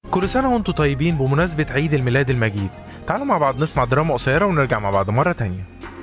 كل سنة وانتم طيبين بمناسبة عيد الميلاد المجيد تعالوا مع بعض نسمع دراما قصيرة ونرجع مع بعض مرة تانية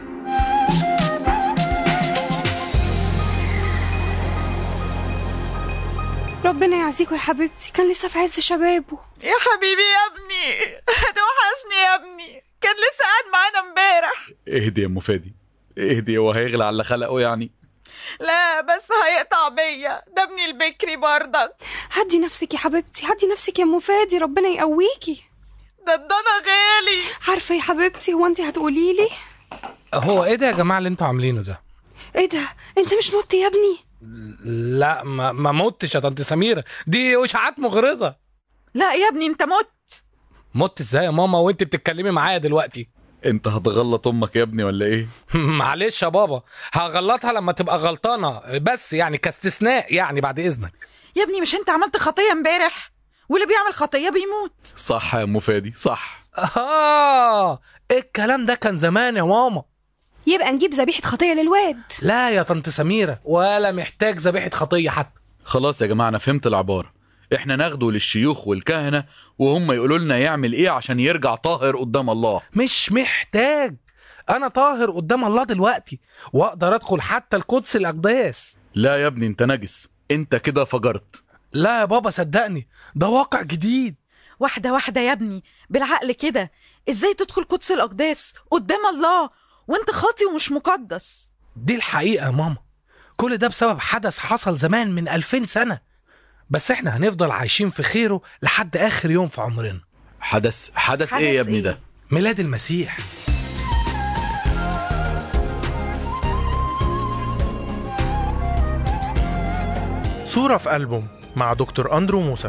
ربنا يعزيكوا يا حبيبتي كان لسه في عز شبابه يا حبيبي يا ابني ده وحشني يا ابني كان لسه قاعد معانا امبارح اهدي يا ام فادي اهدي هو هيغلى على اللي خلقه يعني لا بس هيقطع بيا ده ابني البكري برضك هدي نفسك يا حبيبتي هدي نفسك يا ام فادي ربنا يقويكي ده الضنا غالي عارفه يا حبيبتي هو انت هتقولي لي هو ايه ده يا جماعه اللي انتوا عاملينه ده ايه ده انت مش مت يا ابني لا ما, ما متش يا طنط سميره دي اشاعات مغرضه لا يا ابني انت مت مت ازاي يا ماما وانت بتتكلمي معايا دلوقتي انت هتغلط امك يا ابني ولا ايه معلش يا بابا هغلطها لما تبقى غلطانه بس يعني كاستثناء يعني بعد اذنك يا ابني مش انت عملت خطيه امبارح واللي بيعمل خطيه بيموت صح يا ام فادي صح اه ايه الكلام ده كان زمان يا ماما يبقى نجيب ذبيحه خطيه للواد لا يا طنط سميره ولا محتاج ذبيحه خطيه حتى خلاص يا جماعه انا فهمت العباره احنا ناخده للشيوخ والكهنه وهم يقولوا لنا يعمل ايه عشان يرجع طاهر قدام الله مش محتاج انا طاهر قدام الله دلوقتي واقدر ادخل حتى القدس الاقداس لا يا ابني انت نجس انت كده فجرت لا يا بابا صدقني ده واقع جديد واحده واحده يا ابني بالعقل كده ازاي تدخل قدس الاقداس قدام الله وانت خاطي ومش مقدس دي الحقيقه يا ماما كل ده بسبب حدث حصل زمان من 2000 سنه بس احنا هنفضل عايشين في خيره لحد اخر يوم في عمرنا حدث حدث, حدث ايه يا ابني إيه؟ ده ميلاد المسيح صورة في ألبوم مع دكتور أندرو موسى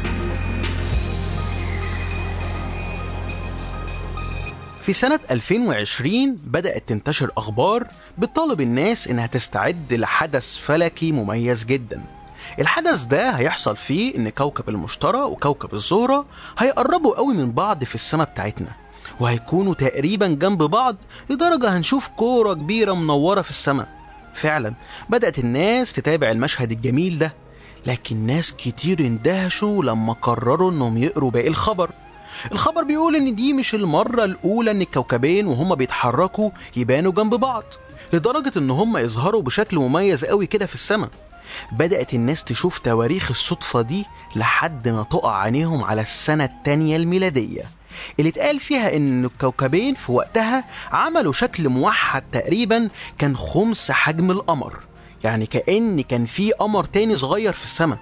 في سنة 2020 بدأت تنتشر أخبار بتطالب الناس إنها تستعد لحدث فلكي مميز جدا الحدث ده هيحصل فيه إن كوكب المشتري وكوكب الزهرة هيقربوا قوي من بعض في السماء بتاعتنا وهيكونوا تقريبا جنب بعض لدرجة هنشوف كورة كبيرة منورة في السماء فعلا بدأت الناس تتابع المشهد الجميل ده لكن ناس كتير اندهشوا لما قرروا انهم يقروا باقي الخبر الخبر بيقول ان دي مش المرة الاولى ان الكوكبين وهما بيتحركوا يبانوا جنب بعض لدرجة ان هما يظهروا بشكل مميز قوي كده في السماء بدأت الناس تشوف تواريخ الصدفة دي لحد ما تقع عينيهم على السنة التانية الميلادية اللي اتقال فيها ان الكوكبين في وقتها عملوا شكل موحد تقريبا كان خمس حجم القمر يعني كأن كان في قمر تاني صغير في السماء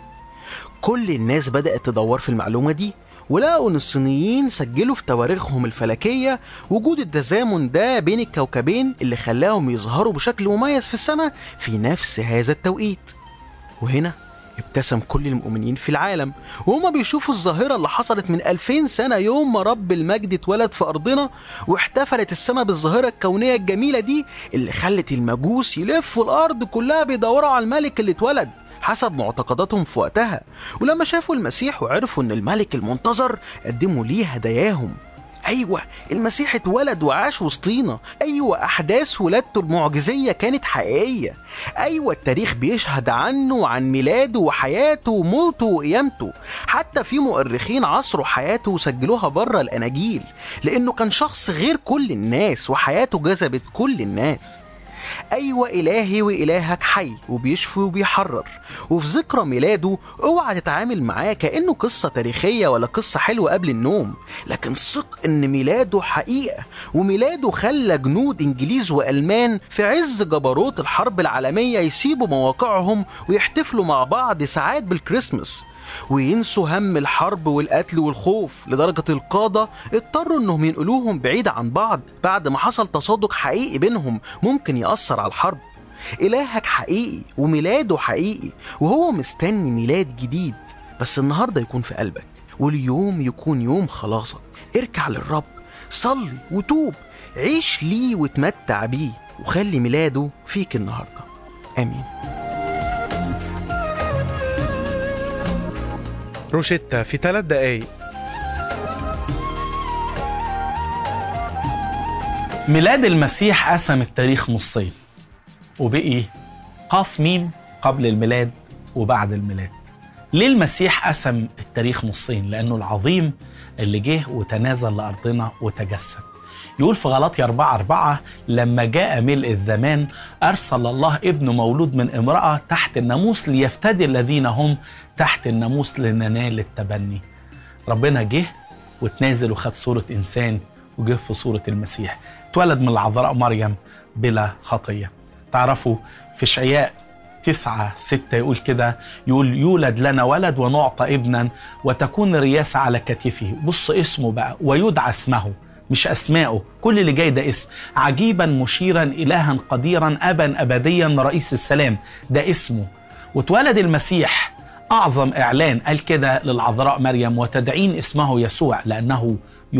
كل الناس بدأت تدور في المعلومة دي ولقوا ان الصينيين سجلوا في تواريخهم الفلكية وجود التزامن ده بين الكوكبين اللي خلاهم يظهروا بشكل مميز في السماء في نفس هذا التوقيت وهنا ابتسم كل المؤمنين في العالم وهما بيشوفوا الظاهرة اللي حصلت من 2000 سنة يوم ما رب المجد اتولد في أرضنا واحتفلت السماء بالظاهرة الكونية الجميلة دي اللي خلت المجوس يلفوا الأرض كلها بيدوروا على الملك اللي اتولد حسب معتقداتهم في وقتها ولما شافوا المسيح وعرفوا ان الملك المنتظر قدموا ليه هداياهم ايوه المسيح اتولد وعاش وسطينا ايوه احداث ولادته المعجزيه كانت حقيقيه ايوه التاريخ بيشهد عنه وعن ميلاده وحياته وموته وقيامته حتى في مؤرخين عصروا حياته وسجلوها بره الاناجيل لانه كان شخص غير كل الناس وحياته جذبت كل الناس ايوه الهي والهك حي وبيشفي وبيحرر وفي ذكرى ميلاده اوعى تتعامل معاه كانه قصه تاريخيه ولا قصه حلوه قبل النوم لكن ثق ان ميلاده حقيقه وميلاده خلى جنود انجليز والمان في عز جبروت الحرب العالميه يسيبوا مواقعهم ويحتفلوا مع بعض ساعات بالكريسماس وينسوا هم الحرب والقتل والخوف لدرجة القادة اضطروا انهم ينقلوهم بعيد عن بعض بعد ما حصل تصادق حقيقي بينهم ممكن يأثر على الحرب إلهك حقيقي وميلاده حقيقي وهو مستني ميلاد جديد بس النهاردة يكون في قلبك واليوم يكون يوم خلاصك اركع للرب صلي وتوب عيش ليه وتمتع بيه وخلي ميلاده فيك النهارده امين روشيتا في ثلاث دقايق ميلاد المسيح قسم التاريخ نصين وبقي قاف ميم قبل الميلاد وبعد الميلاد ليه المسيح قسم التاريخ نصين لأنه العظيم اللي جه وتنازل لأرضنا وتجسد يقول في غلطي أربعة أربعة لما جاء ملء الزمان أرسل الله ابنه مولود من امرأة تحت الناموس ليفتدي الذين هم تحت الناموس لننال التبني ربنا جه وتنازل وخد صورة إنسان وجه في صورة المسيح اتولد من العذراء مريم بلا خطية تعرفوا في شعياء تسعة ستة يقول كده يقول يولد لنا ولد ونعطى ابنا وتكون الرياسة على كتفه بص اسمه بقى ويدعى اسمه مش أسماؤه كل اللي جاي ده اسم عجيبا مشيرا إلها قديرا أبا أبديا رئيس السلام ده اسمه واتولد المسيح أعظم إعلان قال كده للعذراء مريم وتدعين اسمه يسوع لأنه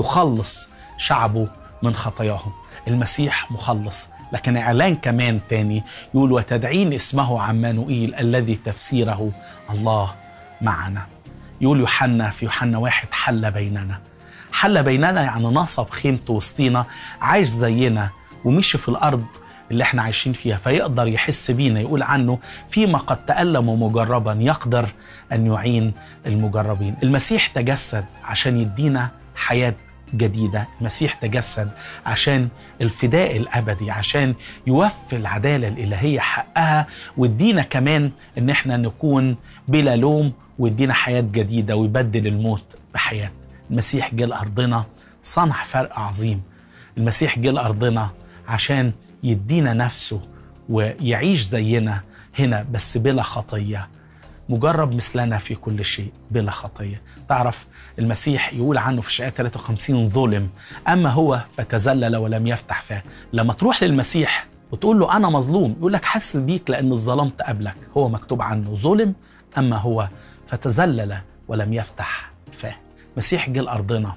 يخلص شعبه من خطاياهم المسيح مخلص لكن إعلان كمان تاني يقول وتدعين اسمه عمانوئيل الذي تفسيره الله معنا يقول يوحنا في يوحنا واحد حل بيننا حل بيننا يعني نصب خيمته وسطينا عايش زينا ومشي في الأرض اللي احنا عايشين فيها فيقدر يحس بينا يقول عنه فيما قد تألم مجربا يقدر أن يعين المجربين المسيح تجسد عشان يدينا حياة جديدة المسيح تجسد عشان الفداء الأبدي عشان يوفي العدالة الإلهية حقها ويدينا كمان إن احنا نكون بلا لوم ويدينا حياة جديدة ويبدل الموت بحياة المسيح جه لأرضنا صنع فرق عظيم المسيح جه لأرضنا عشان يدينا نفسه ويعيش زينا هنا بس بلا خطيه مجرب مثلنا في كل شيء بلا خطيه تعرف المسيح يقول عنه في شعية 53 ظلم اما هو فتذلل ولم يفتح فاه لما تروح للمسيح وتقول له انا مظلوم يقول لك حاسس بيك لان ظلمت قبلك هو مكتوب عنه ظلم اما هو فتذلل ولم يفتح فاه المسيح جه لارضنا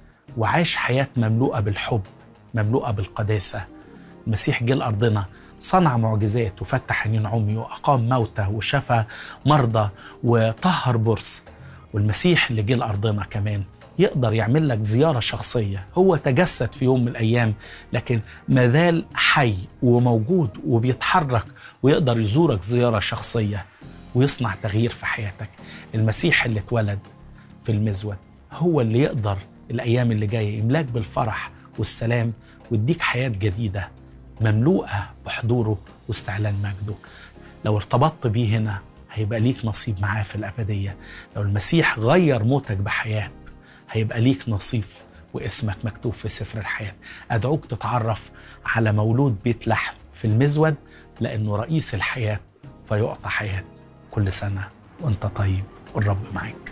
وعاش حياه مملوءه بالحب مملوءه بالقداسه المسيح جه لارضنا صنع معجزات وفتح عينين عمي واقام موتى وشفى مرضى وطهر برص والمسيح اللي جه لارضنا كمان يقدر يعمل لك زياره شخصيه هو تجسد في يوم من الايام لكن مازال حي وموجود وبيتحرك ويقدر يزورك زياره شخصيه ويصنع تغيير في حياتك المسيح اللي اتولد في المزود هو اللي يقدر الايام اللي جايه يملاك بالفرح والسلام ويديك حياه جديده مملوءه بحضوره واستعلان مجده لو ارتبطت بيه هنا هيبقى ليك نصيب معاه في الابديه لو المسيح غير موتك بحياه هيبقى ليك نصيب واسمك مكتوب في سفر الحياه ادعوك تتعرف على مولود بيت لحم في المزود لانه رئيس الحياه فيعطى حياه كل سنه وانت طيب والرب معاك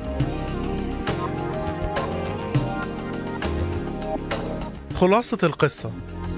خلاصة القصة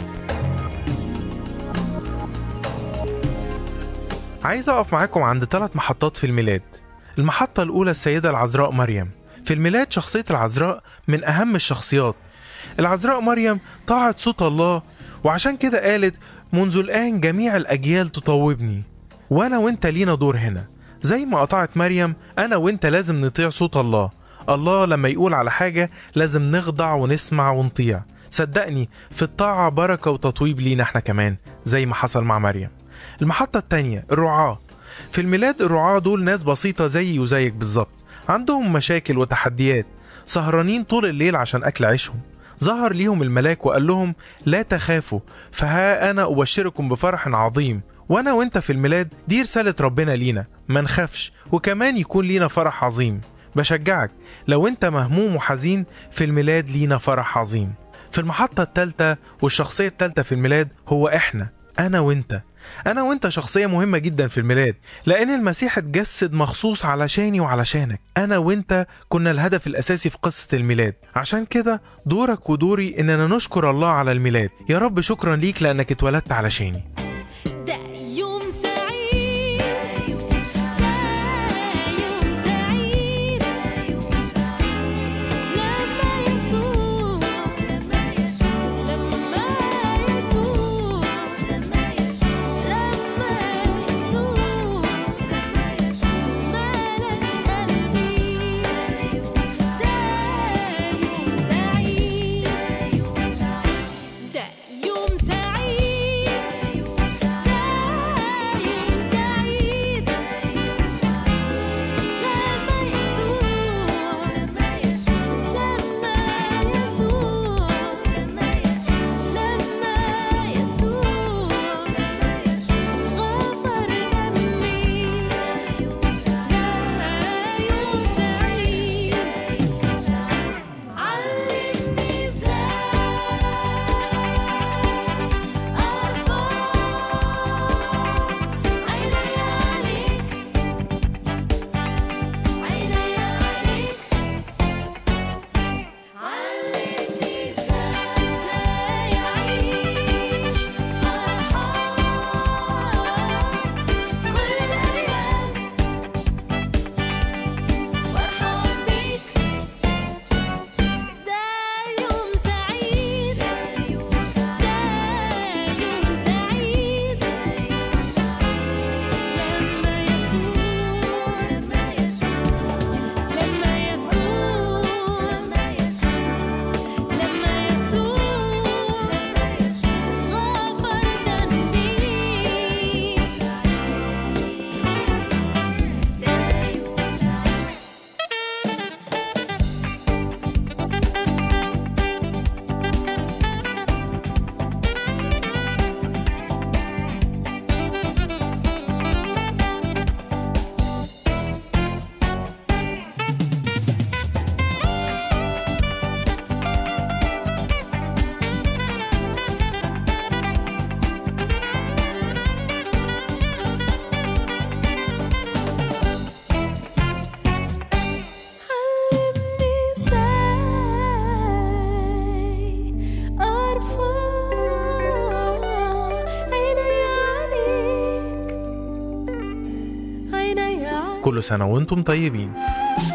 عايز أقف معاكم عند ثلاث محطات في الميلاد المحطة الأولى السيدة العذراء مريم في الميلاد شخصية العذراء من أهم الشخصيات العذراء مريم طاعت صوت الله وعشان كده قالت منذ الآن جميع الأجيال تطوبني وأنا وأنت لينا دور هنا زي ما قطعت مريم أنا وأنت لازم نطيع صوت الله الله لما يقول على حاجة لازم نخضع ونسمع ونطيع صدقني في الطاعة بركة وتطويب لينا احنا كمان زي ما حصل مع مريم المحطة التانية الرعاة في الميلاد الرعاة دول ناس بسيطة زيي وزيك بالظبط عندهم مشاكل وتحديات سهرانين طول الليل عشان أكل عيشهم ظهر ليهم الملاك وقال لهم لا تخافوا فها أنا أبشركم بفرح عظيم وأنا وأنت في الميلاد دي رسالة ربنا لينا ما نخافش وكمان يكون لينا فرح عظيم بشجعك لو أنت مهموم وحزين في الميلاد لينا فرح عظيم في المحطة التالتة والشخصية التالتة في الميلاد هو إحنا أنا وأنت أنا وأنت شخصية مهمة جدا في الميلاد لأن المسيح اتجسد مخصوص علشاني وعلشانك أنا وأنت كنا الهدف الأساسي في قصة الميلاد عشان كده دورك ودوري إننا نشكر الله على الميلاد يا رب شكرا ليك لأنك اتولدت علشاني ده يوم سعيد ده يوم سعيد لما يسوع لما يسوع لما يسوع لما يسوع لما يسوع لما يسوع ملك قلبي ده يوم سعيد ده يوم سعيد سنة وانتم طيبين